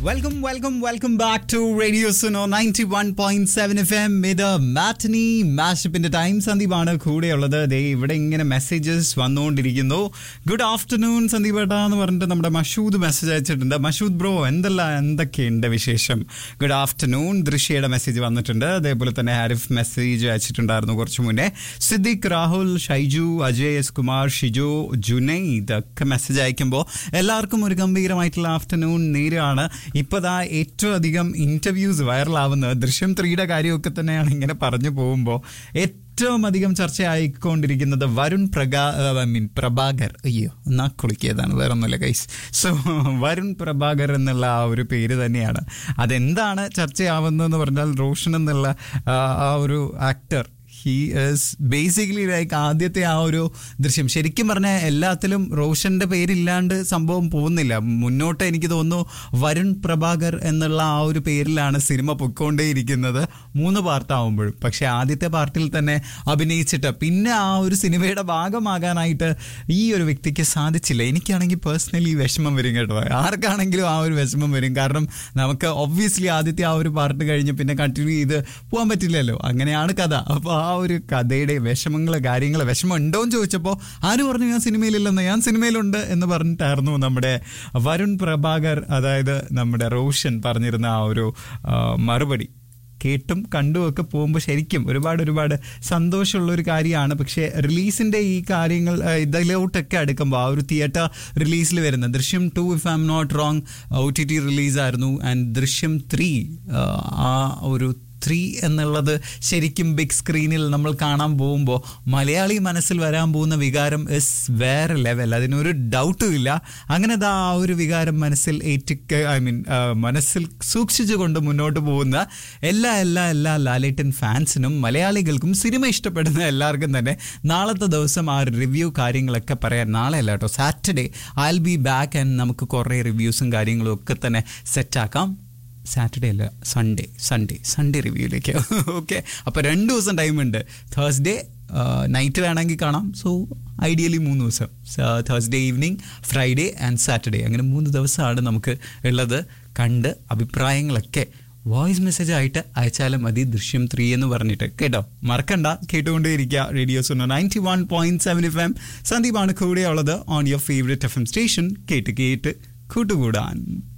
welcome welcome welcome back to radio Suno ninety one point seven F M ഇത് matinee മാഷപ്പിന്റെ time സന്ദീപാണ് കൂടെയുള്ളത് ദേ ഇവിടെ ഇങ്ങനെ മെസ്സേജസ് വന്നുകൊണ്ടിരിക്കുന്നു ഗുഡ് ആഫ്റ്റർനൂൺ സന്ദീപ് ഏട്ടാ എന്ന് പറഞ്ഞിട്ട് നമ്മുടെ മഷൂദ് മെസ്സേജ് അയച്ചിട്ടുണ്ട് മഷൂദ് ബ്രോ എന്തെല്ലാം എന്തൊക്കെയുണ്ട് വിശേഷം ഗുഡ് ആഫ്റ്റർനൂൺ ദൃശ്യയുടെ മെസ്സേജ് വന്നിട്ടുണ്ട് അതേപോലെ തന്നെ ഹാരിഫ് മെസ്സേജ് അയച്ചിട്ടുണ്ടായിരുന്നു കുറച്ച് മുന്നേ സിദ്ദിഖ് രാഹുൽ ഷൈജു അജയ് എസ് കുമാർ ഷിജു ജുനൈ ഇതൊക്കെ മെസ്സേജ് അയക്കുമ്പോൾ എല്ലാവർക്കും ഒരു ഗംഭീരമായിട്ടുള്ള ആഫ്റ്റർനൂൺ നേരാണ് ഇപ്പോൾ ദാ ഏറ്റവും അധികം ഇന്റർവ്യൂസ് വൈറലാവുന്നത് ദൃശ്യം ത്രീയുടെ കാര്യമൊക്കെ തന്നെയാണ് ഇങ്ങനെ പറഞ്ഞു പോകുമ്പോൾ ഏറ്റവും അധികം ചർച്ചയായിക്കൊണ്ടിരിക്കുന്നത് വരുൺ പ്രകാ ഐ മീൻ പ്രഭാകർ അയ്യോ എന്നാ കുളിക്കിയതാണ് വേറെ ഒന്നുമില്ല ഗൈസ് സോ വരുൺ പ്രഭാകർ എന്നുള്ള ആ ഒരു പേര് തന്നെയാണ് അതെന്താണ് ചർച്ചയാവുന്നതെന്ന് പറഞ്ഞാൽ റോഷൻ എന്നുള്ള ആ, ആ ഒരു actor he is basically like ആദ്യത്തെ ആ ഒരു ദൃശ്യം ശരിക്കും പറഞ്ഞാൽ എല്ലാത്തിലും റോഷന്റെ പേരില്ലാണ്ട് സംഭവം പോകുന്നില്ല മുന്നോട്ട് എനിക്ക് തോന്നുന്നു വരുൺ പ്രഭാകർ എന്നുള്ള ആ ഒരു പേരിലാണ് സിനിമ പൊയ്ക്കൊണ്ടേയിരിക്കുന്നത് മൂന്ന് പാർട്ടാവുമ്പോഴും പക്ഷെ ആദ്യത്തെ പാർട്ടിൽ തന്നെ അഭിനയിച്ചിട്ട് പിന്നെ ആ ഒരു സിനിമയുടെ ഭാഗമാകാനായിട്ട് ഈ ഒരു വ്യക്തിക്ക് സാധിച്ചില്ല എനിക്കാണെങ്കിൽ പേഴ്സണലി വിഷമം വരും കേട്ടോ ആർക്കാണെങ്കിലും ആ ഒരു വിഷമം വരും കാരണം നമുക്ക് ഒബ്വിയസ്ലി ആദ്യത്തെ ആ ഒരു പാർട്ട് കഴിഞ്ഞ് പിന്നെ കണ്ടിന്യൂ ചെയ്ത് പോകാൻ പറ്റില്ലല്ലോ അങ്ങനെയാണ് കഥ അപ്പോൾ ആ ഒരു കഥയുടെ വിഷമങ്ങൾ കാര്യങ്ങൾ വിഷമം ഉണ്ടോ എന്ന് ചോദിച്ചപ്പോൾ ആര് പറഞ്ഞു ഞാൻ സിനിമയിലില്ലെന്ന് ഞാൻ സിനിമയിലുണ്ട് എന്ന് പറഞ്ഞിട്ടായിരുന്നു നമ്മുടെ വരുൺ പ്രഭാകർ അതായത് നമ്മുടെ റോഷൻ പറഞ്ഞിരുന്ന ആ ഒരു ആ, മറുപടി കേട്ടും കണ്ടും ഒക്കെ പോകുമ്പോൾ ശരിക്കും ഒരുപാട് ഒരുപാട് സന്തോഷമുള്ള ഒരു കാര്യമാണ് പക്ഷേ റിലീസിന്റെ ഈ കാര്യങ്ങൾ ആ, ഇതിലോട്ടൊക്കെ അടുക്കുമ്പോൾ ആ ഒരു തിയേറ്റർ റിലീസിൽ വരുന്ന Drishyam two if I'm not wrong O T T റിലീസായിരുന്നു ആൻഡ് ദൃശ്യം ത്രീ ആ ഒരു ത്രീ എന്നുള്ളത് ശരിക്കും ബിഗ് സ്ക്രീനിൽ നമ്മൾ കാണാൻ പോകുമ്പോൾ മലയാളി മനസ്സിൽ വരാൻ പോകുന്ന വികാരം ഇസ് വേറെ ലെവൽ അതിനൊരു ഡൗട്ടും ഇല്ല അങ്ങനെ ദാ ആ ഒരു വികാരം മനസ്സിൽ ഏറ്റിക്ക ഐ മീൻ മനസ്സിൽ സൂക്ഷിച്ചുകൊണ്ട് മുന്നോട്ട് പോകുന്ന എല്ലാ എല്ലാ എല്ലാ ലാലേട്ടൻ ഫാൻസിനും മലയാളികൾക്കും സിനിമ ഇഷ്ടപ്പെടുന്ന എല്ലാവർക്കും തന്നെ നാളത്തെ ദിവസം ആ റിവ്യൂ കാര്യങ്ങളൊക്കെ പറയാൻ നാളെ അല്ല കേട്ടോ Saturday I be back and നമുക്ക് കുറേ റിവ്യൂസും കാര്യങ്ങളും ഒക്കെ തന്നെ സെറ്റാക്കാം സാറ്റർഡേ അല്ല സൺഡേ സൺഡേ സൺഡേ റിവ്യൂയിലേക്ക് ഓക്കെ അപ്പോൾ രണ്ട് ദിവസം ടൈമുണ്ട് തേഴ്സ്ഡേ നൈറ്റ് വേണമെങ്കിൽ കാണാം സോ ഐഡിയലി മൂന്ന് ദിവസം Thursday evening Friday and Saturday അങ്ങനെ മൂന്ന് ദിവസമാണ് നമുക്ക് ഉള്ളത് കണ്ട് അഭിപ്രായങ്ങളൊക്കെ വോയിസ് മെസ്സേജ് ആയിട്ട് അയച്ചാലും മതി ദൃശ്യം ത്രീ എന്ന് പറഞ്ഞിട്ട് കേട്ടോ മറക്കണ്ട കേട്ടുകൊണ്ടേയിരിക്കുക radios ninety one point seven F M സന്ദീപാണ് കൂടെയുള്ളത് on your favourite F M station കേട്ട് കേട്ട് കൂട്ടുകൂടാൻ